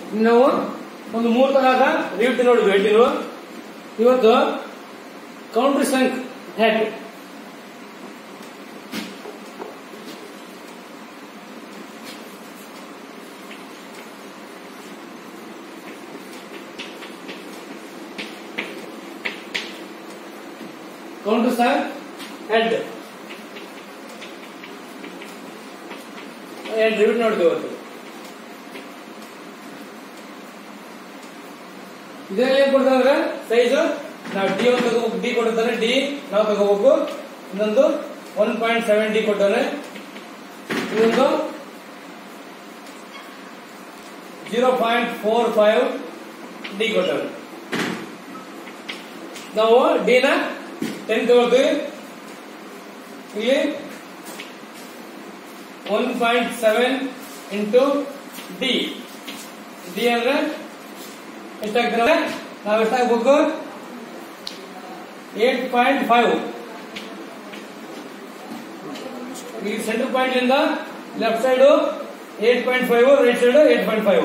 ನಾವು ಒಂದು ಮೂರು ತರಹದ ರಿವಿಟ್ ನೋಡಿದ್ವಿ ಹೆಡ್ಡಿರು ಇವತ್ತು counter sunk head counter sunk head head rivet ನೋಡಿದ್ವಿ ಇವತ್ತು ಇದರಲ್ಲಿ ಏನ್ ಕೊಡ್ತಾರೆ ಅಂದ್ರೆ ಸೈಜ್ ನಾವು ಡಿ ಒಂದು ತಗೋಬೇಕು ಡಿ ಕೊಟ್ಟಿರ್ತಾರೆ ಡಿ ನಾವು ತಗೋಬೇಕು ಇನ್ನೊಂದು ಒನ್ ಪಾಯಿಂಟ್ ಸೆವೆನ್ ಡಿ ಕೊಟ್ಟಾರೆ ಇದೊಂದು zero point four five D ಕೊಟ್ಟಾರೆ ನಾವು ಡಿ ನ ಟೆನ್ ತಗೊಳ್ತೀವಿ ಇಲ್ಲಿ one point seven into D D ಅಂದ್ರೆ ಎಷ್ಟಾಗ್ತದೆ ನಾವು ಎಷ್ಟಾಗಬೇಕು ಏಟ್ ಪಾಯಿಂಟ್ ಫೈವ್ ಈ ಸೆಂಟರ್ ಪಾಯಿಂಟ್ ಇಂದ left side eight point five right side eight point five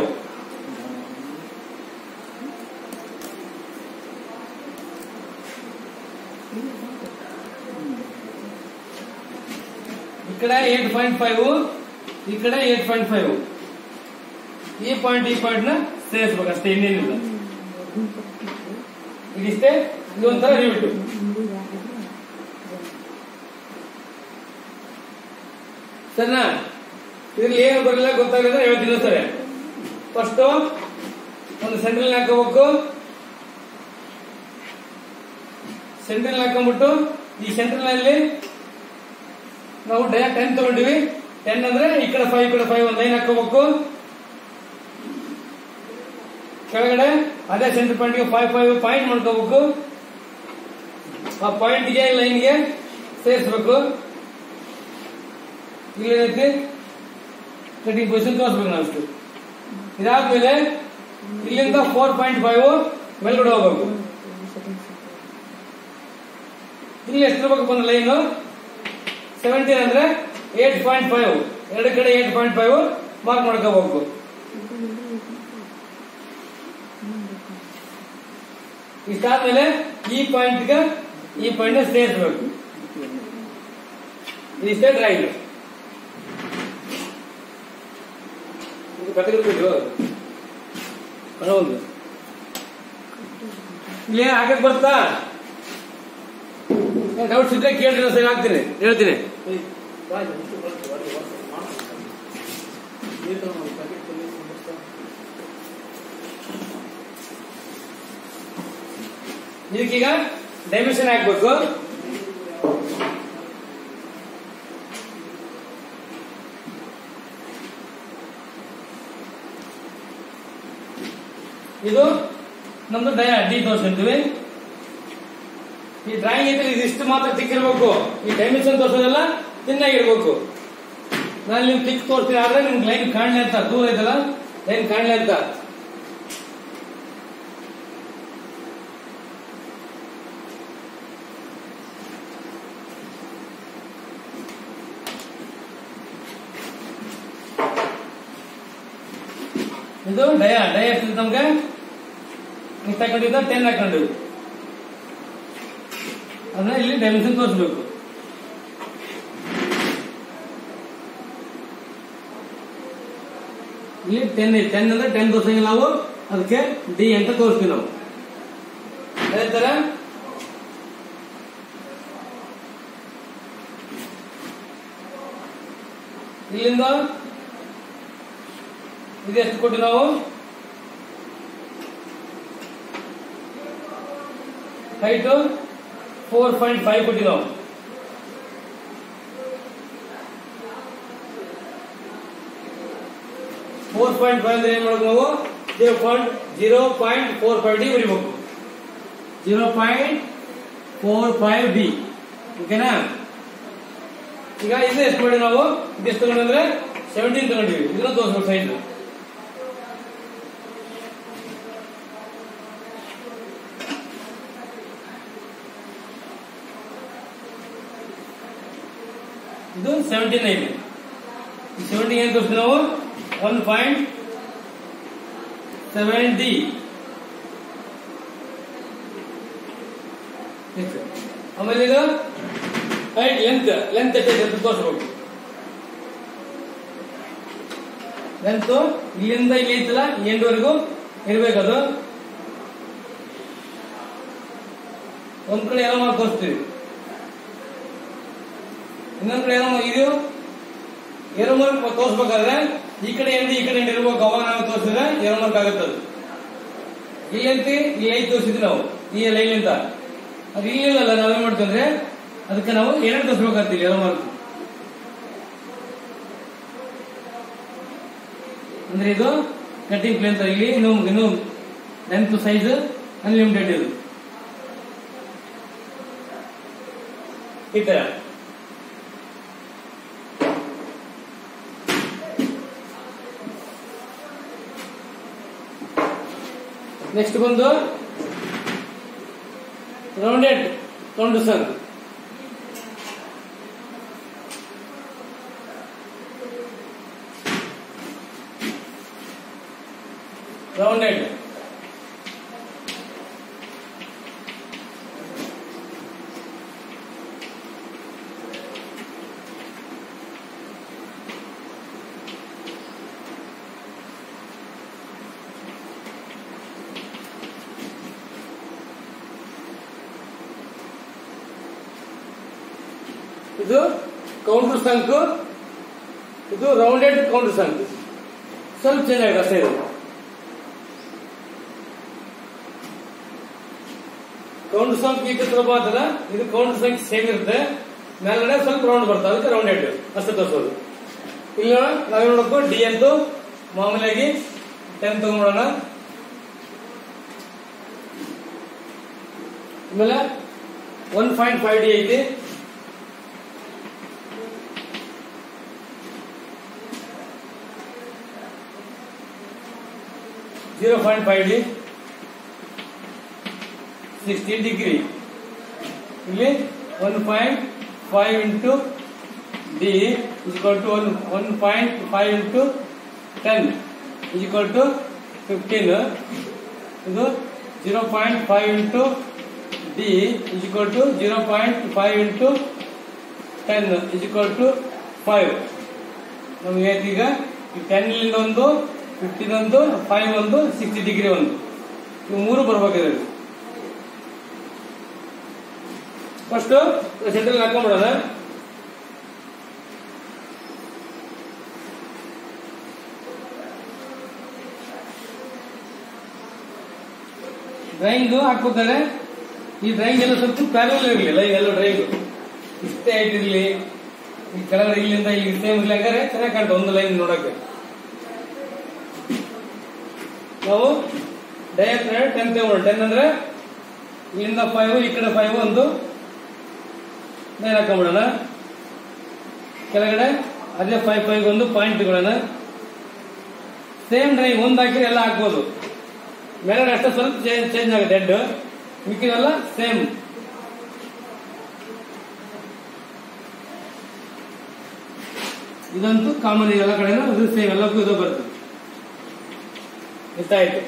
ಈ ಕಡೆ ಏಟ್ ಪಾಯಿಂಟ್ ಫೈವ್ ಈ ಕಡೆ ಏಟ್ ಪಾಯಿಂಟ್ ಫೈವ್ ಈ ಪಾಯಿಂಟ್ ಈ ಪಾಯಿಂಟ್ ನ ಸೇರಿಸ್ಬೇಕು ಅಷ್ಟೇ ಇನ್ನೇನಿಲ್ಲ ಇದಿಷ್ಟೇ ಇದೊಂಥರ ರಿವಿಟ್ ಸರಿನಾ ಇದ್ರಲ್ಲಿ ಏನು ಬರಲಿಲ್ಲ ಗೊತ್ತಾಗಲ್ಲ ಹೇಳ್ತೀನಿ ಸರಿ ಫಸ್ಟ್ ಒಂದು ಸೆಂಟ್ರಲ್ ಹಾಕೋಬೇಕು ಸೆಂಟ್ರಲ್ ಹಾಕೊಂಡ್ಬಿಟ್ಟು ಈ ಸೆಂಟ್ರಲ್ ನಲ್ಲಿ ನಾವು ಡೈರೆಕ್ಟ್ ಟೆನ್ ತಗೊಂಡಿವಿ ಟೆನ್ ಅಂದ್ರೆ ಈ ಕಡೆ ಫೈವ್ ಈ ಕಡೆ ಫೈವ್ ಒಂದು ಲೈನ್ ಹಾಕೋಬೇಕು ಕೆಳಗಡೆ ಅದೇ ಸೆಂಟರ್ ಪಾಯಿಂಟ್ಗೆ ಫೈವ್ ಫೈವ್ ಪಾಯಿಂಟ್ ಮಾಡ್ಕೋಬೇಕು ಆ ಪಾಯಿಂಟ್ಗೆ ಲೈನ್ಗೆ ಸೇರಿಸಬೇಕು ಇಲ್ಲೇನೈತಿ ಕಟಿಂಗ್ ಪೊಸಿಷನ್ ತೋರಿಸ್ಬೇಕು ನಾವು ಅಷ್ಟು ಇದಾದ್ಮೇಲೆ ಇಲ್ಲಿಂದ ಫೋರ್ ಪಾಯಿಂಟ್ ಫೈವ್ ಮೇಲ್ಗಡೆ ಹೋಗ್ಬೇಕು ಇಲ್ಲಿ ಎಷ್ಟು ಇರ್ಬೇಕು ಒಂದು ಲೈನ್ ಸೆವೆಂಟೀನ್ ಅಂದ್ರೆ ಏಟ್ ಪಾಯಿಂಟ್ ಫೈವ್ ಎರಡು ಕಡೆ ಏಟ್ ಪಾಯಿಂಟ್ ಫೈವ್ ಮಾರ್ಕ್ ಮಾಡ್ಕೋಬೇಕು ಇಷ್ಟಾದ್ಮೇಲೆ ಈ ಪಾಯಿಂಟ್ ಈ ಪಾಯಿಂಟ್ ಸೇರಿಸಬೇಕು ಇದಿಷ್ಟೇ ಡ್ರಾಯಿಂಗ್ ಇದು ಕಟ್ಟಿರ್ಬೇಕು ಹೌದು ಇಲ್ಲಿ ಹಾಕಕ್ ಬರ್ತಾ ಡೌಟ್ಸ್ ಇದ್ರೆ ಕೇಳ್ರಿ ಸರಿ ಹಾಕ್ತೀನಿ ಹೇಳ್ತೀನಿ ಇದಕ್ಕೀಗ ಡೈಮೆನ್ಷನ್ ಹಾಕ್ಬೇಕು ಇದು ನಮ್ದು ಡಯ ಡಿ ತೋರಿಸ್ಕೊಂತೀವಿ ಈ ಡ್ರಾಯಿಂಗ್ ಐತೆ ಇದಿಷ್ಟು ಮಾತ್ರ ತಿಕ್ಕಿರ್ಬೇಕು ಈ ಡೈಮೆನ್ಷನ್ ತೋರಿಸೋದೆಲ್ಲ ತಿನ್ನಾಗಿರ್ಬೇಕು ನಾನು ನಿಮ್ಗೆ ತಿಕ್ ತೋರಿಸ್ತೀನಿ ಆದ್ರೆ ನಿಮ್ಗೆ ಲೈನ್ ಕಾಣ್ಲಿ ಅಂತ ದೂರ ಐತಲ್ಲ ಲೈನ್ ಕಾಣ್ಲಿ ಅಂತ ಇದು ಡಯ ಡಯ ಎಷ್ಟು ನಮ್ಗೆ ಇಷ್ಟ ಹಾಕೊಂಡಿದ್ದ ಟೆನ್ ಹಾಕೊಂಡಿವಿ ಅದನ್ನ ಇಲ್ಲಿ ಡೈಮೆನ್ಷನ್ ತೋರಿಸ್ಬೇಕು ಇಲ್ಲಿ ಟೆನ್ ಟೆನ್ ಅಂದ್ರೆ ಟೆನ್ ತೋರ್ಸಂಗಿಲ್ಲ ನಾವು ಅದಕ್ಕೆ ಡಿ ಅಂತ ತೋರಿಸ್ತೀವಿ ನಾವು ಅದೇ ತರ ಇಲ್ಲಿಂದ ಇದು ಎಷ್ಟು ಕೊಟ್ಟು ನಾವು ಹೈಟು ಫೋರ್ ಪಾಯಿಂಟ್ ಫೈವ್ ಕೊಟ್ಟಿವಿ ನಾವು ಫೋರ್ ಪಾಯಿಂಟ್ ಫೈವ್ ಅಂದ್ರೆ ಏನ್ ಮಾಡ್ಬೇಕು ನಾವು zero point zero point four five D ಬರಿಬೇಕು zero point four five D ಓಕೆನಾ ಈಗ ಇದು ಎಷ್ಟು ಮಾಡಿ ನಾವು ಇದೆಷ್ಟು ತಗೊಂಡ್ರೆ ಸೆವೆಂಟೀನ್ ತಗೊಂಡಿವಿ ಇದನ್ನ ತೋರಿಸ್ಬೇಕು ಸೈಜ್ ಇದು ಸೆವೆಂಟಿ ನೈನ್ ಸೆವೆಂಟಿ ಏನ್ ತೋರಿಸ್ತೀವಿ ನಾವು ಒನ್ ಪಾಯಿಂಟ್ ಸೆವೆನ್ ಡಿ ಆಮೇಲೆ ಇದು ಹೈಟ್ ಲೆಂತ್ ಲೆಂತ್ ಎಷ್ಟಿದೆ ಅಂತ ತೋರಿಸ್ಬೇಕು ಲೆಂತ್ ಇಲ್ಲಿಂದ ಇಲ್ಲಿ ಐತಲ್ಲ ಎಂಡ್ವರೆಗೂ ಇರ್ಬೇಕದು ಒಂದ್ ಕಡೆ ಏನೋ ಮಾಡಿ ತೋರಿಸ್ತೀವಿ ಇನ್ನೊಂದ್ ಕಡೆ ಏನೋ ಇದು ಏನೋ ಮಾರ್ಕ್ ತೋರಿಸ್ಬೇಕಾದ್ರೆ ಈ ಕಡೆ ಎಂಡ್ ಈ ಕಡೆ ಎಂಡ್ ಇರ್ಬೇಕು ಅವಾಗ ನಾವು ತೋರಿಸಿದ್ರೆ ಏನೋ ಮಾರ್ಕ್ ಆಗುತ್ತೆ ಅದು ಇಲ್ಲಂತ ಈ ಐದು ತೋರಿಸಿದ್ವಿ ನಾವು ಈ ಲೈನ್ ಅಂತ ಅದು ಇಲ್ಲಿಲ್ಲ ನಾವೇನ್ ಮಾಡ್ತೀವಿ ಅಂದ್ರೆ ಅದಕ್ಕೆ ನಾವು ಎರಡು ತೋರಿಸ್ಬೇಕಾಗ್ತೀವಿ ಏನೋ ಮಾರ್ಕ್ ಅಂದ್ರೆ ಇದು ಕಟಿಂಗ್ ಪ್ಲೇನ್ ಇಲ್ಲಿ ಇನ್ನು ಇನ್ನು ಲೆಂತ್ ಸೈಜ್ ಅನ್ಲಿಮಿಟೆಡ್ ಇದು ಈ ತರ ನೆಕ್ಸ್ಟ್ ಬಂದು ರೌಂಡೆಡ್ ತೊಂಡು ಸರ್ ರೌಂಡೆಡ್ ಇದು ಕೌಂಟರ್ ಸಂಕು ಇದು ರೌಂಡೆಡ್ ಕೌಂಟರ್ ಸಂಕು ಸ್ವಲ್ಪ ಚೇಂಜ್ ಆಗಿದೆ ಅಷ್ಟೇ ಇದು ಕೌಂಟರ್ ಸಂಕ್ ಈ ಸುಲಭ ಅಂತಲ್ಲ ಇದು ಕೌಂಟರ್ ಸಂಕ್ ಸೇಮ್ ಇರುತ್ತೆ ಮೇಲ್ಗಡೆ ಸ್ವಲ್ಪ ರೌಂಡ್ ಬರ್ತದೆ ಅದಕ್ಕೆ ರೌಂಡೆಡ್ ಅಷ್ಟೇ ತೋರಿಸೋದು ಇಲ್ಲಿ ನಾವೇ ನೋಡಬೇಕು ಡಿ ಅಂತೂ ಮಾಮೂಲಿಯಾಗಿ ಟೆನ್ ತಗೊಂಡ್ಬಿಡೋಣ ಆಮೇಲೆ ಒನ್ ಪಾಯಿಂಟ್ ಫೈವ್ ಡಿ ಐತಿ zero point five D sixty degree ಇಲ್ಲಿ one point five into D equal to one one point five into ten equal to fifteen ಇದು zero point five into D equal to zero point five into ten equal to five ನಮಗೆ ಈಗ ten ಇಲ್ಲಿಂದ ಒಂದು fifteen ಒಂದು five ಒಂದು sixty degree ಒಂದು ಇವು ಮೂರು ಬರ್ಬೇಕಿದೆ ಫಸ್ಟ್ ಸೆಂಟ್ರಲ್ ಹಾಕೊಂಡ್ಬಿಡೋಣ ಡ್ರೈಂಗ್ ಹಾಕ್ಬೇಕಾದ್ರೆ ಈ ಡ್ರೈಂಗ್ ಎಲ್ಲ ಸ್ವಲ್ಪ ಪ್ಯಾರಲ್ ಇರಲಿಲ್ಲ ಎಲ್ಲ ಡ್ರೈಂಗ್ ಇಷ್ಟೇ ಹೈಟ್ ಇರಲಿ ಈ ಕೆಳಗಡೆ ಇಲ್ಲಿಂದ ಇಲ್ಲಿ ಸೇಮ್ ಇರಲಿ ಹಂಗಾರೆ ಚೆನ್ನಾಗಿ ಕಾಣ್ತದೆ ಒಂದು ಲೈನ್ ನೋಡಕ್ಕೆ ನಾವು ಡಯಾಗ್ರಾಮ್ ಟೆನ್ ತಗೊಂಡು ಟೆನ್ ಅಂದ್ರೆ ಇಲ್ಲಿಂದ ಫೈವ್ ಈ ಕಡೆ ಫೈವ್ ಒಂದು ಲೈನ್ ಹಾಕೊಂಡ್ಬಿಡೋಣ ಕೆಳಗಡೆ ಅದೇ ಫೈವ್ ಫೈವ್ ಒಂದು ಪಾಯಿಂಟ್ ತಗೊಳ್ಳೋಣ ಸೇಮ್ ಡ್ರೈವ್ ಒಂದು ಹಾಕಿದ್ರೆ ಎಲ್ಲ ಹಾಕ್ಬೋದು ಮೇಲ್ಗಡೆ ಅಷ್ಟೇ ಸ್ವಲ್ಪ ಚೇಂಜ್ ಚೇಂಜ್ ಆಗುತ್ತೆ ಹೆಡ್ ಮಿಕ್ಕಿದೆಲ್ಲ ಸೇಮ್ ಇದಂತೂ ಕಾಮನ್ ಎಲ್ಲ ಕಡೆ ಇದು ಸೇಮ್ ಎಲ್ಲಕ್ಕೂ ಇದು ಬರ್ತದೆ ಇಷ್ಟ ಆಯ್ತು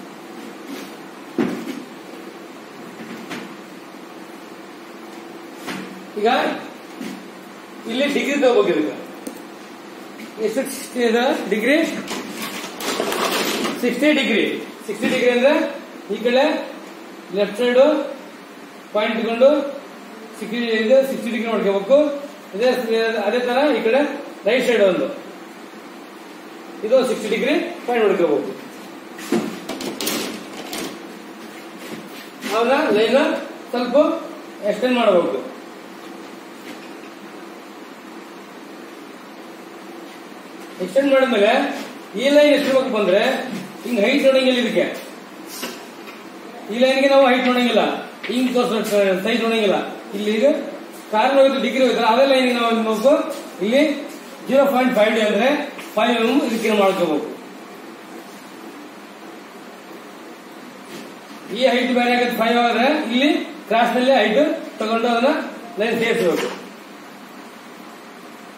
ಈಗ ಇಲ್ಲಿ ಡಿಗ್ರಿ ತಗೋಬೇಕು ಈಗ ಎಷ್ಟು ಸಿಕ್ಸ್ಟಿ ಇದೆ degree sixty degree sixty degree ಅಂದ್ರೆ ಈ ಕಡೆ ಲೆಫ್ಟ್ ಸೈಡ್ ಪಾಯಿಂಟ್ ತಗೊಂಡು ಸಿಕ್ಸ್ಟಿ ಇದು ಸಿಕ್ಸ್ಟಿ ಡಿಗ್ರಿ ಮಾಡ್ಕೋಬೇಕು ಇದೇ ಅದೇ ತರ ಈ ಕಡೆ ರೈಟ್ ಸೈಡ್ ಒಂದು ಇದು ಸಿಕ್ಸ್ಟಿ ಡಿಗ್ರಿ ಪಾಯಿಂಟ್ ಮಾಡ್ಕೋಬೇಕು ಆಗ ಲೈನ್ ಸ್ವಲ್ಪ ಎಕ್ಸ್ಟೆಂಡ್ ಮಾಡಬೇಕು ಎಕ್ಸ್ಟೆಂಡ್ ಮಾಡಿದ್ಮೇಲೆ ಈ ಲೈನ್ ಎಷ್ಟಿರ್ಬೇಕು ಬಂದ್ರೆ ಹಿಂಗ್ ಹೈಟ್ ನೋಡಂಗಿಲ್ಲ ಇದಕ್ಕೆ ಈ ಲೈನ್ಗೆ ನಾವು ಹೈಟ್ ನೋಡಂಗಿಲ್ಲ ಹಿಂಗ್ ಸೈಜ್ ನೋಡಂಗಿಲ್ಲ ಇಲ್ಲಿ ಈಗ ಕಾರಣ ಹೋಯ್ತು ಡಿಗ್ರಿ ಹೋಯ್ತು ಅದೇ ಲೈನ್ ನಾವು ಏನ್ ಮಾಡ್ಬೇಕು ಇಲ್ಲಿ ಜೀರೋ ಪಾಯಿಂಟ್ ಫೈವ್ ಡಿ ಅಂದ್ರೆ ಫೈವ್ ಎಂ ಇದಕ್ಕೆ ಮಾಡ್ಕೋಬೇಕು ಈ ಹೈಟ್ ಬೇರೆ ಆಗುತ್ತೆ ಫೈವ್ ಆದ್ರೆ ಇಲ್ಲಿ ಕ್ರಾಸ್ ನಲ್ಲಿ ಹೈಟ್ ತಗೊಂಡು ಅದನ್ನ ಲೈನ್ ಸೇರಿಸಬೇಕು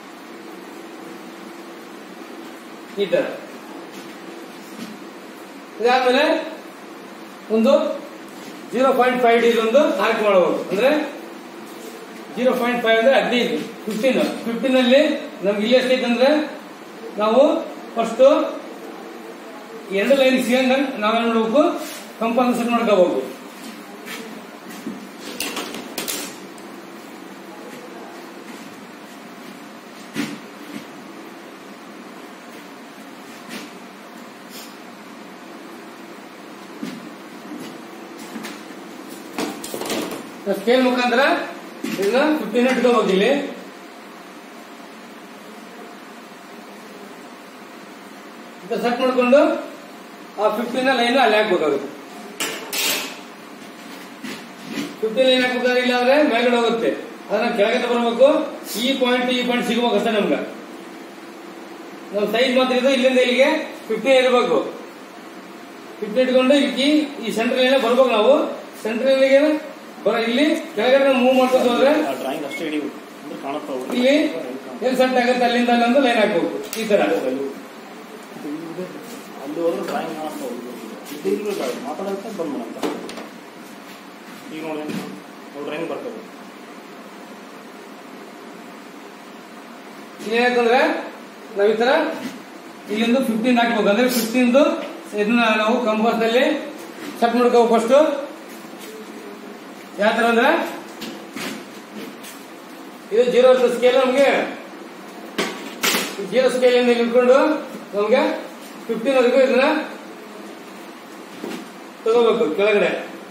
ಈ ತರ ಇದಾದ್ಮೇಲೆ ಒಂದು ಜೀರೋ ಪಾಯಿಂಟ್ ಫೈವ್ ಡಿ ಒಂದು ಆರ್ಕ್ ಮಾಡಬಹುದು ಅಂದ್ರೆ ಜೀರೋ ಪಾಯಿಂಟ್ ಫೈವ್ ಅಂದ್ರೆ ಹದಿನೈದು ಫಿಫ್ಟೀನ್ ಫಿಫ್ಟೀನ್ ಅಲ್ಲಿ ನಮ್ಗೆ ಇಲ್ಲಿ ಎಷ್ಟೈತೆ ಅಂದ್ರೆ ನಾವು ಫಸ್ಟ್ ಎರಡು ಲೈನ್ ಸಿಗಂಗ ನಾವೇನ್ ಮಾಡ್ಬೇಕು ಕಂಪಲ್ಸರಿ ಮಾಡ್ಕೋಬೇಕು ಸ್ಕೇಲ್ ಮುಖಾಂತರ ಇದನ್ನ ಫಿಫ್ಟೀನ್ ಇಟ್ಕೋಬೇಕು ಇಲ್ಲಿ ಸೆಟ್ ಮಾಡ್ಕೊಂಡು ಆ ಫಿಫ್ಟೀನ್ ಲೈನ್ ಅಲ್ಲಿ ಹಾಕ್ಬೇಕಾಗುತ್ತೆ ಫಿಫ್ಟೀನ್ ಲೈನ್ ಹಾಕ್ಬೇಕಾದ್ರೆ ಇಲ್ಲ ಅಂದ್ರೆ ಮೇಲ್ಗಡೆ ಹೋಗುತ್ತೆ ಅದನ್ನ ಕೆಳಗಡೆ ಬರಬೇಕು ಈ ಪಾಯಿಂಟ್ ಈ ಪಾಯಿಂಟ್ ಸಿಗ್ಬೇಕು ಅಷ್ಟೇ ನಮ್ಗೆ ನಮ್ಮ ಸೈಜ್ ಮಾತ್ರ ಇದು ಇಲ್ಲಿಂದ ಇಲ್ಲಿಗೆ ಫಿಫ್ಟೀನ್ ಇರಬೇಕು ಫಿಫ್ಟೀನ್ ಇಟ್ಕೊಂಡು ಇಲ್ಲಿ ಈ ಸೆಂಟ್ರಲ್ ಲೈನ್ ಬರ್ಬೇಕು ನಾವು ಸೆಂಟ್ರಲ್ ಲೈನ್ಗೆ ಬರ ಇಲ್ಲಿ ಕೆಳಗಡೆ ಮೂವ್ ಮಾಡ್ಕೊಂಡು ಹೋದ್ರೆ ಆ ಡ್ರಾಯಿಂಗ್ ಅಷ್ಟೇ ಹಿಡಿಬೇಕು ಅಂದ್ರೆ ಕಾಣುತ್ತಾ ಹೋಗುತ್ತೆ. ಇಲ್ಲಿ ಎಲ್ಲಿ ಸೆಟ್ ಆಗುತ್ತೆ ಅಲ್ಲಿಂದ ಅಲ್ಲೊಂದು ಲೈನ್ ಹಾಕ್ಬೇಕು ಈ ತರ ಅಲ್ಲಿ ಹೋದ್ರೆ ಡ್ರಾಯಿಂಗ್ ಕಾಣಿಸ್ತಾ ಹೋಗುತ್ತೆ ಇದು ಇರ್ಬೇಕು ಮಾತಾಡೋದಕ್ಕೆ ಬಂದ್ ಮಾಡಂತ ಈಗ ನೋಡಿ ನಾವು ಡ್ರಾಯಿಂಗ್ ಬರ್ತದೆ ಏನಾಯ್ತಂದ್ರೆ ನಾವ್ ಈ ತರ ಇಲ್ಲಿಂದ ಫಿಫ್ಟೀನ್ ಹಾಕ್ಬೇಕು ಅಂದ್ರೆ ಫಿಫ್ಟೀನ್ದು ಇದನ್ನ ನಾವು ಕಂಪಸ್ ನಲ್ಲಿ ಸೆಟ್ ಮಾಡ್ಕೋ ಫಸ್ಟ್ ಯಾವ ತರ ಅಂದ್ರೆ ಇದು ಜೀರೋ ಸ್ಕೇಲ್ ನಮ್ಗೆ ಜೀರೋ ಸ್ಕೇಲ್ ಇಂದ ಇಲ್ಲಿ ಇಟ್ಕೊಂಡು ನಮ್ಗೆ ಫಿಫ್ಟೀನ್ ವರೆಗೂ ಇದನ್ನ ತಗೋಬೇಕು ಕೆಳಗಡೆ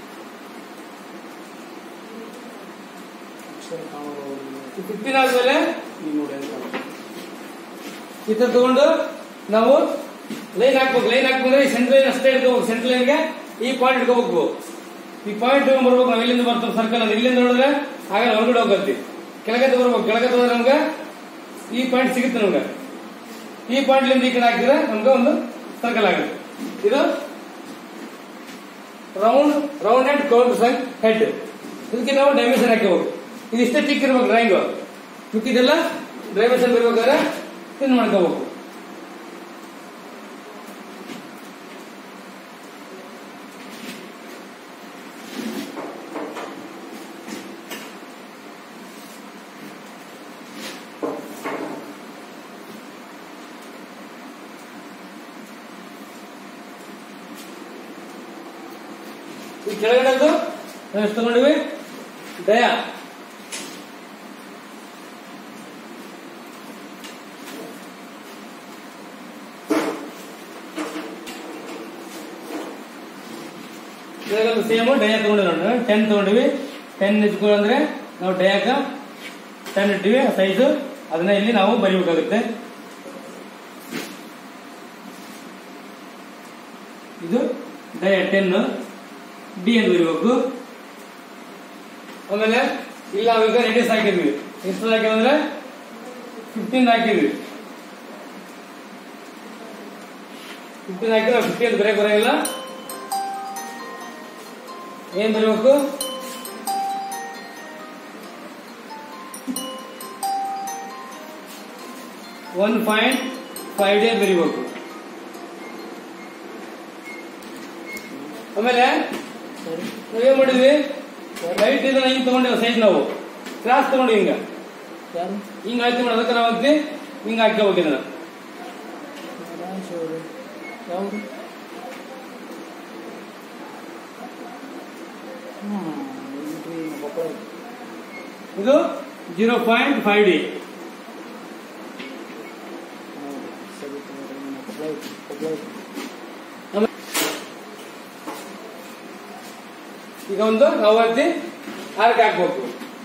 ಅಕ್ಷರ ಕಾಣೋದು ಫಿಫ್ಟೀನ್ ಆದ್ಮೇಲೆ ಈಗ ನೋಡಿ ಹೆಂಗ್ ಕಾಣುತ್ತೆ ಈ ತರ ತಗೊಂಡು ನಾವು ಲೈನ್ ಹಾಕ್ಬೇಕು ಲೈನ್ ಹಾಕ್ಬೇಕಂದ್ರೆ ಈ ಸೆಂಟ್ರಲ್ ಲೈನ್ ಅಷ್ಟೇ ಇಟ್ಕೋಬೇಕು ಸೆಂಟ್ರಲ್ ಲೈನ್ಗೆ ಈ ಪಾಯಿಂಟ್ ಇಟ್ಕೋಬೇಕು ಈ ಪಾಯಿಂಟ್ ಬರ್ಬೇಕು ನಾವು ಇಲ್ಲಿಂದ ಬರ್ತೀವಿ ಸರ್ಕಲ್ ಅಂದ್ರೆ ಇಲ್ಲಿಂದ ನೋಡಿದ್ರೆ ಆಗಲ್ಲ ಹೊರಗಡೆ ಹೋಗತ್ತಿ ಕೆಳಗಡೆ ಬರ್ಬೇಕು ಕೆಳಗಡೆ ಹೋದ್ರೆ ನಮ್ಗೆ ಈ ಪಾಯಿಂಟ್ ಸಿಗುತ್ತೆ ನಮ್ಗೆ ಈ ಪಾಯಿಂಟ್ ಲಿಂದ ಈ ಕಡೆ ಹಾಕಿದ್ರೆ ನಮ್ಗೆ ಒಂದು ಸರ್ಕಲ್ ಆಗುತ್ತೆ ಇದು round round and counter sunk head ಇದಕ್ಕೆ ನಾವು ಡೈಮೆನ್ಷನ್ ಹಾಕಬೇಕು ಇದಿಷ್ಟೇ ಚಿಕ್ಕ ಇರ್ಬೇಕು ಡ್ರಾಯಿಂಗ್ ಮಿಕ್ಕಿದೆಲ್ಲ ಡೈಮೆನ್ಷನ್ ಬರ್ಬೇಕಾದ್ರೆ ತಿನ್ ಮಾಡ್ಕೋಬೇಕು ಈ ಕೆಳಗಡೆದು ನಾವು ಎಷ್ಟು ತಗೊಂಡಿವಿ ದಯಾ ಕೆಳಗಡೆ ಸೇಮ್ ಡಯಾ ತಗೊಂಡಿವಿ ನೋಡಿ ಟೆನ್ ತಗೊಂಡಿವಿ ಟೆನ್ ಇಟ್ಕೊಂಡ್ರೆ ನಾವು ಡಯಾಕ ಟೆನ್ ಇಟ್ಟಿವಿ ಸೈಜ್ ಅದನ್ನ ಇಲ್ಲಿ ನಾವು ಬರಿಬೇಕಾಗುತ್ತೆ ಇದು ಡಯಾ ಟೆನ್ ಡಿ ಅಂತ ಬರೀಬೇಕು ಆಮೇಲೆ ಇಲ್ಲಿ ನಾವೀಗ ರೆಡಿಸ್ ಹಾಕಿದ್ವಿ ಎಷ್ಟು ಹಾಕಿದ್ರೆ ಫಿಫ್ಟೀನ್ ಹಾಕಿದ್ವಿ ಫಿಫ್ಟೀನ್ ಹಾಕಿದ್ರೆ ಫಿಫ್ಟಿ ಅಂತ ಬರೆಯಕ್ ಬರಂಗಿಲ್ಲ ಏನ್ ಬರೀಬೇಕು ಒನ್ ಪಾಯಿಂಟ್ ಫೈವ್ ಡೇ ಬರೀಬೇಕು ಆಮೇಲೆ ನಾವೇನ್ ಮಾಡಿದ್ವಿ ಲೈಟ್ ಇದನ್ನ ಹಿಂಗ್ ತಗೊಂಡಿವಿ ಸೈಜ್ ನಾವು ಕ್ರಾಸ್ ತಗೊಂಡಿವಿ ಹಿಂಗ ಯಾರು ಹಿಂಗ್ ಹಾಕಿ ಮಾಡಿ ಅದಕ್ಕೆ ನಾವು ಹಾಕ್ತಿ ಹಿಂಗ್ ಹಾಕೋಬೇಕು ಇದನ್ನ ಯಾವುದು ಇದು ಜೀರೋ ಪಾಯಿಂಟ್ ಫೈವ್ ಡಿ ಈಗ ಒಂದು ನಾವು ಹಾಕಿ ಆರ್ಕ್ ಹಾಕ್ಬೇಕು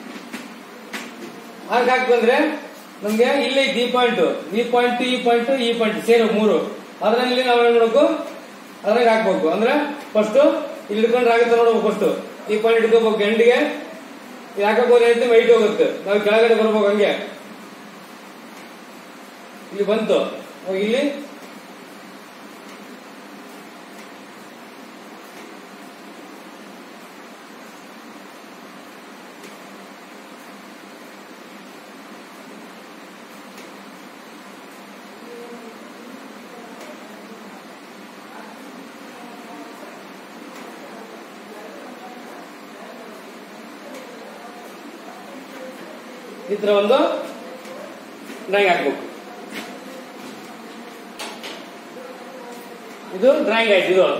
ಆರ್ಕ್ ಹಾಕ್ಬಂದ್ರೆ ನಮ್ಗೆ ಇಲ್ಲಿ ಈ ಪಾಯಿಂಟ್ ಈ ಪಾಯಿಂಟ್ ಈ ಪಾಯಿಂಟ್ ಈ ಪಾಯಿಂಟ್ ಸೇರೋ ಮೂರು ಅದರಲ್ಲಿ ನಾವು ಏನ್ ಮಾಡ್ಬೇಕು ಅದ್ರಾಗ ಹಾಕ್ಬೇಕು ಅಂದ್ರೆ ಫಸ್ಟ್ ಇಲ್ಲಿ ಹಿಡ್ಕೊಂಡ್ರೆ ಆಗುತ್ತೆ ನೋಡ್ಬೇಕು ಫಸ್ಟ್ ಈ ಪಾಯಿಂಟ್ ಹಿಡ್ಕೋಬೇಕು ಎಂಡಿಗೆ ಯಾಕಪ್ಪ ಏನೈತೆ ವೈಟ್ ಹೋಗುತ್ತೆ ನಾವು ಕೆಳಗಡೆ ಬರ್ಬೇಕು ಹಂಗೆ ಇಲ್ಲಿ ಬಂತು ಅವಾಗ ಇಲ್ಲಿ ಈ ತರ ಒಂದು ಡ್ರಾಯಿಂಗ್ ಹಾಕ್ಬೇಕು ಇದು ಡ್ರಾಯಿಂಗ್ ಆಯ್ತು ಇದು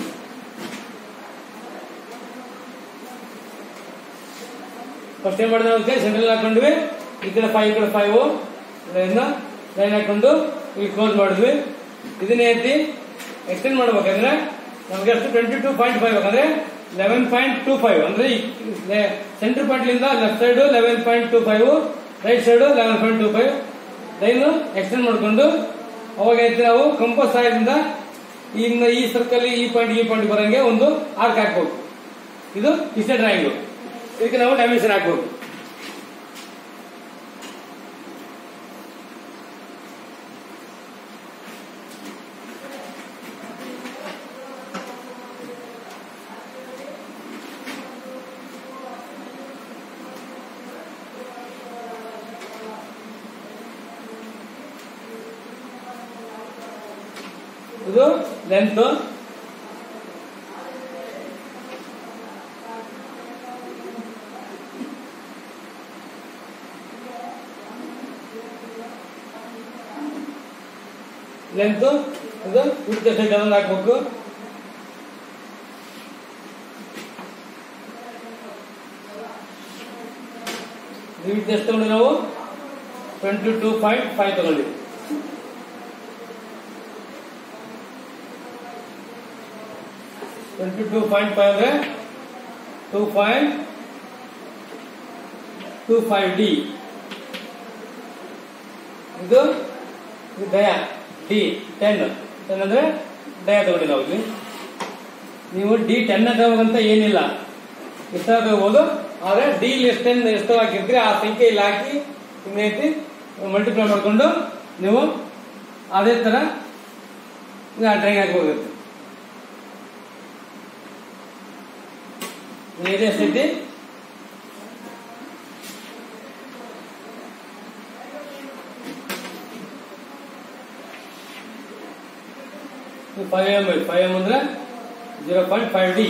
ಫಸ್ಟ್ ಏನ್ ಮಾಡಿದ್ರೆ ಅಂತ ಸೆಂಟ್ರಲ್ ಹಾಕೊಂಡ್ವಿ ಈ ಕಡೆ ಫೈವ್ ಈ ಕಡೆ ಫೈವ್ ಲೈನ್ ಹಾಕೊಂಡು ಇಲ್ಲಿ ಕ್ಲೋಸ್ ಮಾಡಿದ್ವಿ ಇದನ್ನ ಎತ್ತಿ ಎಕ್ಸ್ಟೆಂಡ್ ಮಾಡ್ಬೇಕಂದ್ರೆ ನಮ್ಗೆ ಎಷ್ಟು ಟ್ವೆಂಟಿ ಟೂ ಪಾಯಿಂಟ್ ಫೈವ್ ಅಂದ್ರೆ ಲೆವೆನ್ ಪಾಯಿಂಟ್ ಟೂ ಫೈವ್ ಅಂದ್ರೆ ಸೆಂಟರ್ ಪಾಯಿಂಟ್ ಲಿಂದ left side eleven point two five right side eleven point two five line extend ಮಾಡ್ಕೊಂಡು ಅವಾಗ ಐತಿ ನಾವು ಕಂಪೋಸ್ ಸಹಾಯದಿಂದ ಇನ್ನು ಈ ಸರ್ಕಲ್ ಈ ಪಾಯಿಂಟ್ ಈ ಪಾಯಿಂಟ್ ಬರಂಗೆ ಒಂದು ಆರ್ಕ್ ಹಾಕ್ಬೇಕು ಇದು ಇಷ್ಟೇ ಡ್ರಾಯಿಂಗ್ ಇದಕ್ಕೆ ನಾವು ಡೈಮೆನ್ಷನ್ ಹಾಕ್ಬೇಕು ಇದು ಲೆಂತ್ ಲೆಂತ್ ಇದು ವಿಡ್ತ್ ಎಷ್ಟು ಡಬಲ್ ಹಾಕ್ಬೇಕು ವಿಡ್ತ್ ಎಷ್ಟು ತಗೊಂಡು ನಾವು ಟ್ವೆಂಟಿ ಟೂ ಪಾಯಿಂಟ್ ಫೈವ್ ತಗೊಂಡಿವಿ ಟ್ವೆಂಟಿ ಟೂ ಪಾಯಿಂಟ್ ಫೈವ್ ಅಂದ್ರೆ two point two five D ಇದು ಇದು ದಯ ಡಿ ಟೆನ್ ಟೆನ್ ಅಂದ್ರೆ ದಯ ತಗೊಂಡಿ ನಾವು ಇಲ್ಲಿ ನೀವು ಡಿ ಟೆನ್ ತಗೋಬೇಕಂತ ಏನಿಲ್ಲ ಇಷ್ಟ ತಗೋಬಹುದು ಆದ್ರೆ ಡಿ ಎಷ್ಟು ಟೆನ್ ಎಷ್ಟು ಹಾಕಿರ್ತೀರಿ ಆ ಸಂಖ್ಯೆ ಇಲ್ಲಿ ಹಾಕಿ ಇನ್ನೈತಿ ಮಲ್ಟಿಪ್ಲೈ ಮಾಡ್ಕೊಂಡು ನೀವು ಅದೇ ತರ ಡ್ರಾಯಿಂಗ್ ಹಾಕಬೇಕಾಗುತ್ತೆ ಏರಿಯಾ ಎಷ್ಟೈತಿ ಫೈವ್ ಎಮ್ ಫೈವ್ ಎಮ್ ಅಂದ್ರೆ ಜೀರೋ ಪಾಯಿಂಟ್ ಫೈವ್ ಡಿ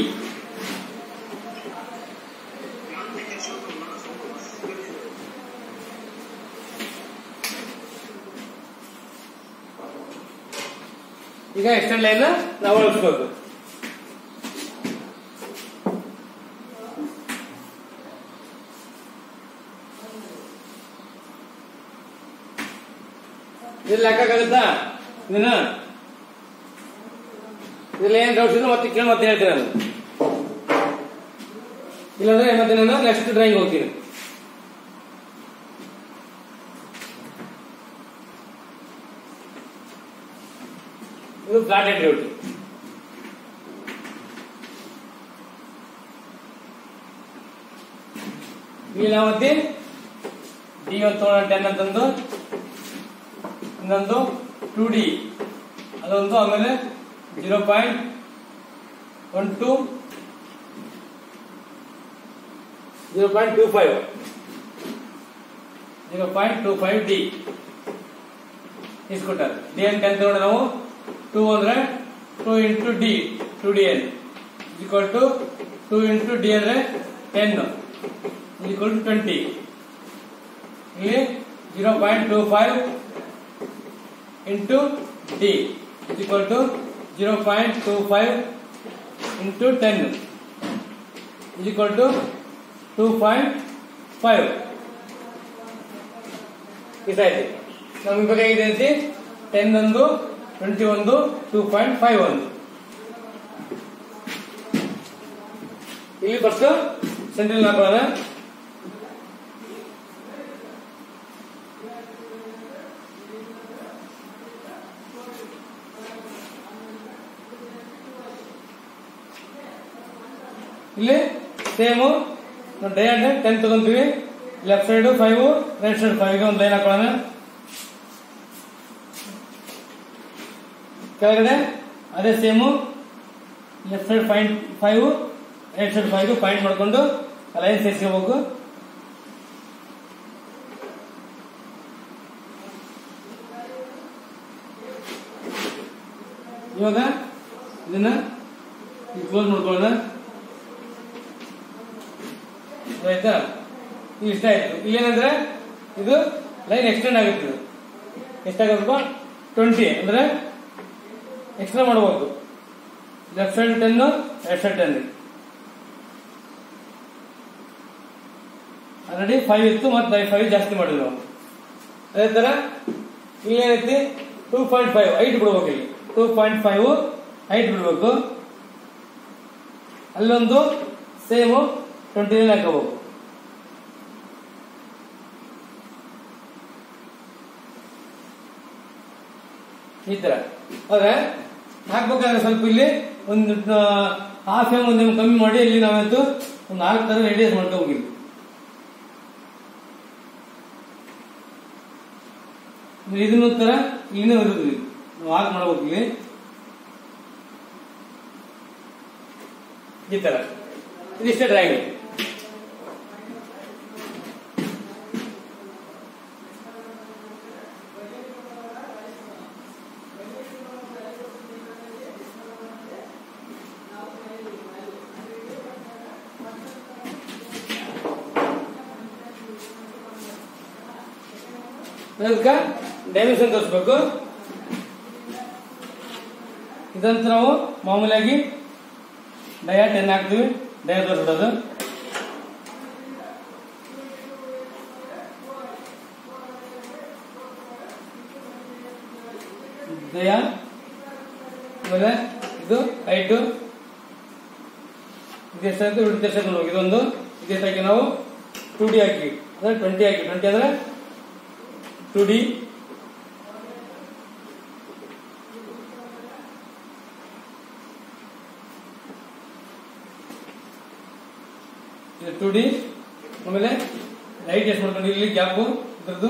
ಈಗ ಎಕ್ಸ್ಟೆಂಡ್ ಲೈನ್ ನಾವು ಅಳಿಸ್ಬೇಕು ಇಲ್ಲಿ ಲೆಕ್ಕಾಗತ್ತಾ ಇದನ್ನ ಇದ್ರಲ್ಲಿ ಏನ್ ಡೌಟ್ಸ್ ಇದ್ರೆ ಮತ್ತೆ ಕೇಳಿ ಮತ್ತೆ ಹೇಳ್ತೀನಿ ನಾನು ಇಲ್ಲಾಂದ್ರೆ ಮತ್ತೆ ನಾನು ನೆಕ್ಸ್ಟ್ ಡ್ರಾಯಿಂಗ್ ಹೋಗ್ತೀನಿ ಇದು ಫ್ಲಾಟ್ ಹೆಡ್ ಡ್ಯೂಟಿ ಲೀಲಾವತಿ ಡಿ ಒಂದು ಟೆನ್ ಅಂತಂದು ಇನ್ನೊಂದು ಟೂ ಡಿ ಅದೊಂದು ಆಮೇಲೆ zero point one two zero point two five zero point two five D ಇಸ್ಕೊಟ್ಟಾರೆ ಡಿ ಎನ್ ಟೆನ್ ತಗೊಂಡು ನಾವು ಟೂ ಅಂದ್ರೆ two into D to D N equal to two into D ಅಂದ್ರೆ ten equal to twenty ಇಲ್ಲಿ zero point two five into D equal to zero point two five into ten equal to two point five ಇಷ್ಟಾಯ್ತು ನಮ್ಗೆ ಬೇಕಾಗಿದೆ ಐತಿ ten ಒಂದು twenty ಒಂದು two point five ಒಂದು ಇಲ್ಲಿ ಫಸ್ಟ್ ಸೆಂಟ್ರಲ್ ಹಾಕೋಣ ಇಲ್ಲಿ ಸೇಮು ಡೈರೆಕ್ಟ್ ಟೆನ್ ತಗೊಂತೀವಿ left side five right side five ಒಂದು ಲೈನ್ ಹಾಕೋಣ ಕೆಳಗಡೆ ಅದೇ same left side point five right side five point ಮಾಡ್ಕೊಂಡು ಲೈನ್ ಸೇರಿಸ್ಕೋಬೇಕು ಇವಾಗ ಇದನ್ನ ಕ್ಲೋಸ್ ಮಾಡ್ಕೊಳ್ಳೋಣ ಆಯ್ತಾ ಈಗ ಇಷ್ಟ ಆಯ್ತು ಇಲ್ಲೇನಂದ್ರೆ ಇದು ಲೈನ್ ಎಕ್ಸ್ಟೆಂಡ್ ಆಗುತ್ತೆ ಇದು ಎಷ್ಟಾಗತ್ತಪ್ಪ ಟ್ವೆಂಟಿ ಅಂದ್ರೆ ಎಕ್ಸ್ಟ್ರಾ ಮಾಡಬಹುದು left side ten right side ten already five ಇತ್ತು ಮತ್ತೆ ಫೈವ್ ಜಾಸ್ತಿ ಮಾಡಿದ್ವಿ ನಾವು ಅದೇ ತರ ಇಲ್ಲಿ ಏನೈತಿ ಟೂ ಪಾಯಿಂಟ್ ಫೈವ್ ಐಟ್ ಬಿಡ್ಬೇಕು ಇಲ್ಲಿ ಟೂ ಪಾಯಿಂಟ್ ಫೈವ್ ಐಟ್ ಬಿಡ್ಬೇಕು ಅಲ್ಲೊಂದು ಸೇಮು ಟ್ವೆಂಟಿ ನೈನ್ ಹಾಕೋಬೇಕು ಈ ತರ ಆದ್ರೆ ಹಾಕ್ಬೇಕಾದ್ರೆ ಸ್ವಲ್ಪ ಇಲ್ಲಿ ಒಂದು ಹಾಫ್ ಎಮ್ ಒಂದು ಎಮ್ ಕಮ್ಮಿ ಮಾಡಿ ಇಲ್ಲಿ ನಾವಂತೂ ಒಂದು ನಾಲ್ಕು ತರ ರೇಡಿಯಸ್ ಮಾಡ್ಕೊ ಹೋಗಿದ್ವಿ ಇದನ್ನು ತರ ಇನ್ನೂ ಇರುದು ಇದು. ನಾವು ಹಾಕಿ ಮಾಡ್ಬೇಕು ಇಲ್ಲಿ ಈ ತರ ಇದಿಷ್ಟೇ ಡ್ರಾಯಿಂಗ್ ಅದಕ್ಕೆ ಡೈಮೆನ್ಷನ್ ತೋರಿಸ್ಬೇಕು ಇದಂತ ನಾವು ಮಾಮೂಲಿಯಾಗಿ ಡಯಾ ಟೆನ್ ಹಾಕ್ತೀವಿ ಡಯಾ ತೋರಿಸ್ಬಿಡೋದು ದಯಾ ಆಮೇಲೆ ಇದು ಹೈಟು ಇದೆಷ್ಟಾಯ್ತು ಬಿಟ್ಟು ಎಷ್ಟಾಯ್ತು ನೋಡಿ ಇದೊಂದು ಇದೆಷ್ಟಾಕಿ ನಾವು ಟೂ ಡಿ ಹಾಕಿ ಅಂದ್ರೆ ಟ್ವೆಂಟಿ ಹಾಕಿ ಟ್ವೆಂಟಿ ಅಂದ್ರೆ ಟು ಡಿ ಇದು ಟು ಡಿ ಆಮೇಲೆ ಲೈಟ್ ಎಷ್ಟು ಮಾಡ್ಕೊಂಡು ಇಲ್ಲಿ ಗ್ಯಾಪು ಇದ್ರದ್ದು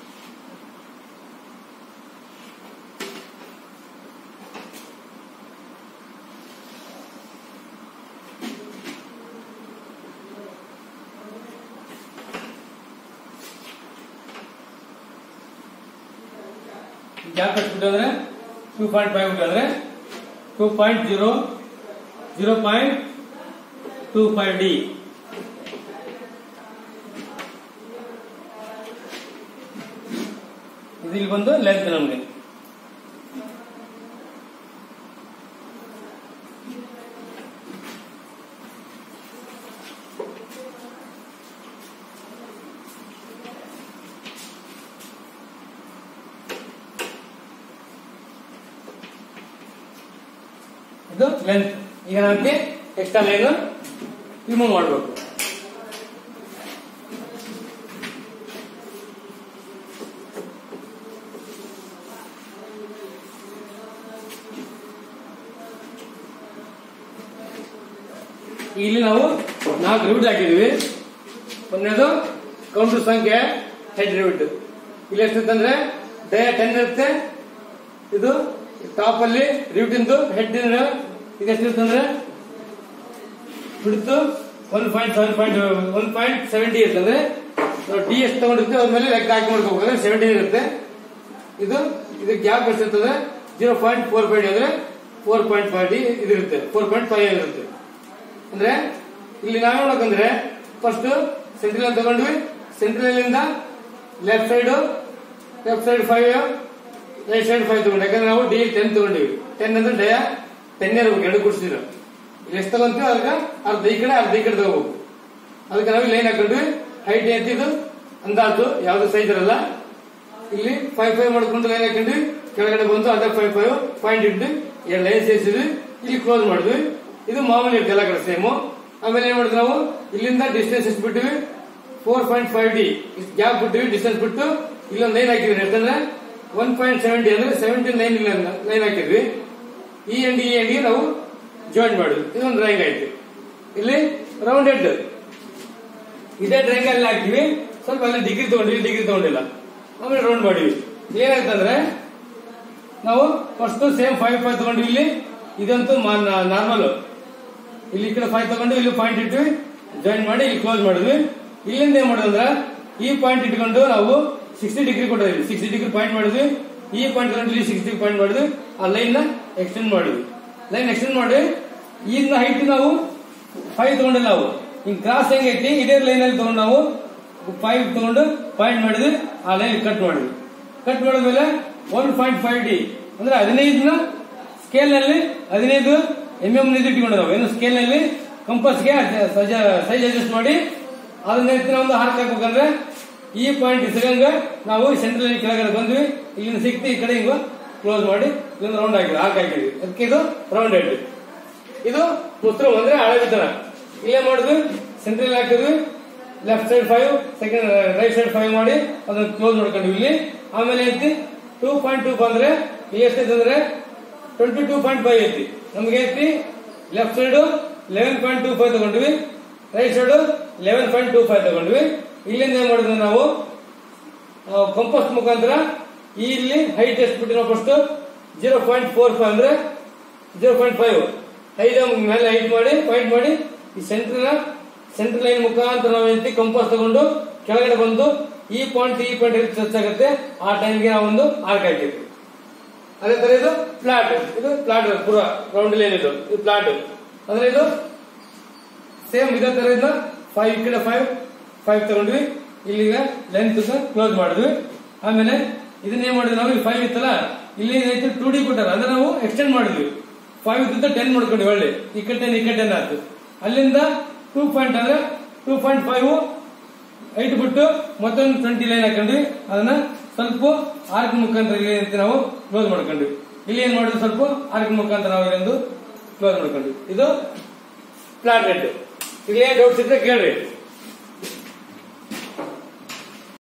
ಗ್ಯಾಪ್ ಎಷ್ಟು ಅಂದ್ರೆ ಟೂ ಪಾಯಿಂಟ್ ಫೈವ್ ಅಂದ್ರೆ two point zero zero point two five D ಇದು ಇಲ್ಲಿ ಬಂದು ಲೆಂತ್ ನಮಗೆ ಇದು ಲೆಂತ್ ಈಗ ನಮಗೆ ಎಕ್ಸ್ಟ್ರಾ ಲೈನ್ ರಿಮೂವ್ ಮಾಡಬೇಕು ಇಲ್ಲಿ ನಾವು ನಾಲ್ಕು ರಿಬಿಟ್ ಹಾಕಿದೀವಿ ಒಂದನೇದು ಕೌಂಟರ್ ಸಂಖ್ಯೆ ಹೆಡ್ ರಿಬಿಟ್ ಇಲ್ಲಿ ಎಷ್ಟಿರ್ತಂದ್ರೆ ಡೇ ಟೆನ್ ಇರುತ್ತೆ ಇದು ಟಾಪ್ ಅಲ್ಲಿ ರಿಬಿಟಿಂದು ಹೆಡ್ ಇದು ಎಷ್ಟಿರ್ತಂದ್ರೆ ಬಿಡ್ತು one point seven point one point seventy ಇರ್ತಂದ್ರೆ ನಾವು ಡಿ ಎಷ್ಟು ತಗೊಂಡಿರ್ತೀವಿ ಅದ್ರ ಮೇಲೆ ಲೆಕ್ಕ ಹಾಕಿ ಮಾಡ್ಕೋಬೇಕು ಸೆವೆಂಟೀನ್ ಇರುತ್ತೆ ಇದು ಇದು ಗ್ಯಾಪ್ ಎಷ್ಟಿರ್ತದೆ ಜೀರೋ ಪಾಯಿಂಟ್ ಫೋರ್ ಫೈವ್ ಅಂದ್ರೆ ಫೋರ್ ಪಾಯಿಂಟ್ ಫೈವ್ ಡಿ ಇದಿರುತ್ತೆ ಫೋರ್ ಪಾಯಿಂಟ್ ಫೈವ್ ಇರುತ್ತೆ ಅಂದ್ರೆ ಇಲ್ಲಿ ನಾವ್ ನೋಡಕಂದ್ರೆ ಫಸ್ಟ್ ಸೆಂಟ್ರಲ್ ತಗೊಂಡ್ವಿ ಸೆಂಟ್ರಲ್ ಇಂದ left side left side five right side five ತಗೊಂಡು ಯಾಕಂದ್ರೆ ನಾವು ಡಿ ಟೆನ್ ತಗೊಂಡಿವಿ ಟೆನ್ ಅಂದ್ರೆ ಡಯ ಟೆನ್ ಇರ್ಬೇಕು ಎರಡು ಕುಡಿಸಿದ್ರು ಇಲ್ಲಿ ಎಷ್ಟು ತಗೊಂತೀವಿ ಅದಕ್ಕೆ ಅರ್ಧ ಈ ಕಡೆ ಅರ್ಧ ಈ ಕಡೆ ತಗೋಬೇಕು ಅದಕ್ಕೆ ನಾವು ಲೈನ್ ಹಾಕೊಂಡ್ವಿ ಹೈಟ್ ಎತ್ತಿದ್ದು ಅಂದಾಜು ಯಾವ್ದು ಸೈಜ್ ಇರಲ್ಲ ಇಲ್ಲಿ ಫೈವ್ ಫೈವ್ ಮಾಡ್ಕೊಂಡು ಲೈನ್ ಹಾಕೊಂಡ್ವಿ ಕೆಳಗಡೆ ಬಂದು ಅದೇ ಫೈವ್ ಫೈವ್ ಪಾಯಿಂಟ್ ಇಟ್ಟು ಎರಡು ಲೈನ್ ಸೇರಿಸಿದ್ವಿ ಇಲ್ಲಿ ಕ್ಲೋಸ್ ಮಾಡಿದ್ವಿ ಇದು ಮಾಮೂಲಿ ಇರುತ್ತೆ ಎಲ್ಲ ಕಡೆ ಸೇಮು ಆಮೇಲೆ ಏನ್ ಮಾಡಿದ್ವಿ ನಾವು ಇಲ್ಲಿಂದ ಡಿಸ್ಟೆನ್ಸ್ ಎಷ್ಟು ಬಿಟ್ಟಿವಿ four point five D gap ಬಿಟ್ಟಿವಿ ಡಿಸ್ಟೆನ್ಸ್ ಬಿಟ್ಟು ಇಲ್ಲೊಂದು ಲೈನ್ ಹಾಕಿದ್ವಿ ಯಾಕಂದ್ರೆ ಒನ್ ಪಾಯಿಂಟ್ ಸೆವೆಂಟಿ ಅಂದ್ರೆ ಸೆವೆಂಟೀನ್ ಲೈನ್ ಇಲ್ಲ ಲೈನ್ ಹಾಕಿದ್ವಿ ಈ ಎಂಡ್ ಈ ಎಂಡ್ಗೆ ನಾವು ಜಾಯಿನ್ ಮಾಡಿದ್ವಿ ಇದೊಂದು ಡ್ರಾಯಿಂಗ್ ಆಯ್ತು ಇಲ್ಲಿ ರೌಂಡ್ ಹೆಡ್ ಇದೇ ಡ್ರಾಯಿಂಗ್ ಅಲ್ಲಿ ಹಾಕ್ತಿವಿ ಸ್ವಲ್ಪ ಅಲ್ಲಿ ಡಿಗ್ರಿ ತಗೊಂಡಿವಿ ಡಿಗ್ರಿ ತಗೊಂಡಿಲ್ಲ ಆಮೇಲೆ ರೌಂಡ್ ಮಾಡಿವಿ ಏನಾಯ್ತಂದ್ರೆ ನಾವು ಫಸ್ಟ್ ಸೇಮ್ ಫೈವ್ ಫೈವ್ ತಗೊಂಡ್ವಿ ಇಲ್ಲಿ ಇದಂತೂ ನಾರ್ಮಲ್ ಇಲ್ಲಿ ಈ ಕಡೆ ಫೈವ್ ತಗೊಂಡು ಇಲ್ಲಿ ಪಾಯಿಂಟ್ ಇಟ್ವಿ ಜಾಯಿನ್ ಮಾಡಿ ಇಲ್ಲಿ ಕ್ಲೋಸ್ ಮಾಡಿದ್ವಿ ಇಲ್ಲಿಂದ ಏನ್ ಮಾಡೋದಂದ್ರೆ ಈ ಪಾಯಿಂಟ್ ಇಟ್ಕೊಂಡು ನಾವು ಸಿಕ್ಸ್ಟಿ ಡಿಗ್ರಿ ಕೊಟ್ಟಿದ್ವಿ ಸಿಕ್ಸ್ಟಿ ಡಿಗ್ರಿ ಪಾಯಿಂಟ್ ಮಾಡಿದ್ವಿ ಈ ಪಾಯಿಂಟ್ ತಗೊಂಡು ಇಲ್ಲಿ ಸಿಕ್ಸ್ಟಿ ಪಾಯಿಂಟ್ ಮಾಡಿದ್ವಿ ಆ ಲೈನ್ ನ ಎಕ್ಸ್ಟೆಂಡ್ ಮಾಡಿದ್ವಿ ಲೈನ್ ಎಕ್ಸ್ಟೆಂಡ್ ಮಾಡಿ ಈಗ ಹೈಟ್ ನಾವು ಫೈವ್ ತಗೊಂಡಿಲ್ಲ ನಾವು ಹಿಂಗ್ ಕ್ರಾಸ್ ಹೆಂಗೈತಿ ಇದೇ ಲೈನ್ ಅಲ್ಲಿ ತಗೊಂಡು ನಾವು ಫೈವ್ ತಗೊಂಡು ಪಾಯಿಂಟ್ ಮಾಡಿದ್ವಿ ಆ ಲೈನ್ ಕಟ್ ಮಾಡಿದ್ವಿ ಕಟ್ ಮಾಡಿದ್ಮೇಲೆ ಒನ್ ಪಾಯಿಂಟ್ ಫೈವ್ ಡಿ ಅಂದ್ರೆ ಹದಿನೈದನ ಸ್ಕೇಲ್ ನಲ್ಲಿ ಹದಿನೈದು ಎಂ ಎಂ ನಿಧಿ ಇಟ್ಕೊಂಡಿದ್ದಾವೆ ಏನು ಸ್ಕೇಲ್ ನಲ್ಲಿ ಕಂಪಸ್ಗೆ ಸೈಜ್ ಅಡ್ಜಸ್ಟ್ ಮಾಡಿ ಅದನ್ನ ಎತ್ತಿನ ಒಂದು ಹಾರ್ಕ್ ಹಾಕ್ಬೇಕಂದ್ರೆ ಈ ಪಾಯಿಂಟ್ ಸಿಗಂಗ ನಾವು ಸೆಂಟ್ರಲ್ ಲೈನ್ ಕೆಳಗಡೆ ಬಂದ್ವಿ ಇಲ್ಲಿಂದ ಸಿಕ್ತಿ ಈ ಕಡೆ ಹಿಂಗ ಕ್ಲೋಸ್ ಮಾಡಿ ಇಲ್ಲಿಂದ ರೌಂಡ್ ಹಾಕಿದ್ವಿ ಹಾರ್ಕ್ ಹಾಕಿದ್ವಿ ಅದಕ್ಕೆ ಇದು ರೌಂಡ್ ಹೆಡ್ ಇದು ಮುಸ್ತ್ರಮ್ ಅಂದ್ರೆ ಹಳವಿತನ ಇಲ್ಲೇ ಮಾಡಿದ್ವಿ ಸೆಂಟ್ರಲ್ ಹಾಕಿದ್ವಿ left side five second right side five ಮಾಡಿ ಅದನ್ನ ಕ್ಲೋಸ್ ಮಾಡ್ಕೊಂಡ್ವಿ ಇಲ್ಲಿ ಆಮೇಲೆ ಐತಿ ಟೂ ಪಾಯಿಂಟ್ ಟೂ ಬಂದ್ರೆ ಇಲ್ಲಿ ಎಷ್ಟೈತೆ ಅಂದ್ರೆ ಟ್ವೆಂಟಿ ಟೂ ಪಾಯಿಂಟ್ ಫೈವ್ ಐತಿ ನಮ್ಗೆ ಐತಿ left side eleven point two five ತಗೊಂಡ್ವಿ right side eleven point two five ತಗೊಂಡ್ವಿ ಇಲ್ಲಿಂದ ಏನ್ ಮಾಡಿದ್ವಿ ನಾವು ಕಂಪೋಸ್ಟ್ ಮುಖಾಂತರ ಈ ಇಲ್ಲಿ ಹೈಟ್ ಎಷ್ಟು ಬಿಟ್ಟಿರೋ first zero point four five ಅಂದ್ರೆ ಜೀರೋ ಪಾಯಿಂಟ್ ಫೈವ್ ಐದು ಮೇಲೆ ಹೈಟ್ ಮಾಡಿ ಪಾಯಿಂಟ್ ಮಾಡಿ ಈ ಸೆಂಟರ್ ಸೆಂಟ್ರಲ್ ಲೈನ್ ಮುಖಾಂತರ ನಾವು ಎತ್ತಿ ಕಂಪಾಸ್ ತಗೊಂಡು ಕೆಳಗಡೆ ಬಂದು ಈ ಪಾಯಿಂಟ್ ಈ ಪಾಯಿಂಟ್ ಎಲ್ಲಿ ಟಚ್ ಆಗುತ್ತೆ ಆ ಟೈಮ್ಗೆ ನಾವು ಒಂದು ಆರ್ಕ್ ಹಾಕಿದ್ವಿ ಅದೇ ತರ ಇದು ಫ್ಲಾಟ್ ಇದು ಫ್ಲಾಟ್ ಪೂರ ರೌಂಡ್ ಲೈನ್ ಇದು ಇದು ಫ್ಲಾಟ್ ಅಂದ್ರೆ ಇದು ಸೇಮ್ ಇದೇ ತರ ಇದನ್ನ ಫೈವ್ ಈ ಕಡೆ ಫೈವ್ ಫೈವ್ ತಗೊಂಡ್ವಿ ಇಲ್ಲಿಗ ಲೆಂತ್ ಕ್ಲೋಸ್ ಮಾಡಿದ್ವಿ ಆಮೇಲೆ ಇದನ್ನ ಏನ್ ಮಾಡಿದ್ವಿ ನಾವು ಫೈವ್ ಇತ್ತಲ್ಲ ಇಲ್ಲಿ ಏನೈತೆ ಟೂ ಡಿ ಕೊಟ್ಟಾರ ಅಂದ್ರೆ ನಾವು ಎಕ್ಸ್ಟೆಂಡ್ ಮಾಡಿದ್ವಿ ಫೈವ್ ಇದ್ದ ಟೆನ್ ಮಾಡ್ಕೊಂಡ್ವಿ ಒಳ್ಳೆ ಈ ಕಡೆ ಟೆನ್ ಈ ಕಡೆ ಟೆನ್ ಆಯ್ತು ಅಲ್ಲಿಂದ ಟೂ ಪಾಯಿಂಟ್ ಅಂದ್ರೆ ಟೂ ಪಾಯಿಂಟ್ ಫೈವ್ ಐಟ್ ಬಿಟ್ಟು ಮತ್ತೊಂದು ಟ್ವೆಂಟಿ ಲೈನ್ ಹಾಕೊಂಡ್ವಿ ಅದನ್ನ ಸ್ವಲ್ಪ ಆರ್ಕ್ ಮುಖಾಂತರ ಇಲ್ಲಿ ಅಂತ ನಾವು ಕ್ಲೋಸ್ ಮಾಡ್ಕೊಂಡ್ವಿ ಇಲ್ಲಿ ಏನ್ ಮಾಡಿದ್ವಿ ಸ್ವಲ್ಪ ಆರ್ಕ್ ಮುಖಾಂತರ ನಾವು ಇಲ್ಲೊಂದು ಕ್ಲೋಸ್ ಮಾಡ್ಕೊಂಡ್ವಿ ಇದು ಫ್ಲಾಟ್ ರೆಡ್ ಇಲ್ಲಿ ಏನ್ ಡೌಟ್ಸ್ ಇದ್ರೆ ಕೇಳ್ರಿ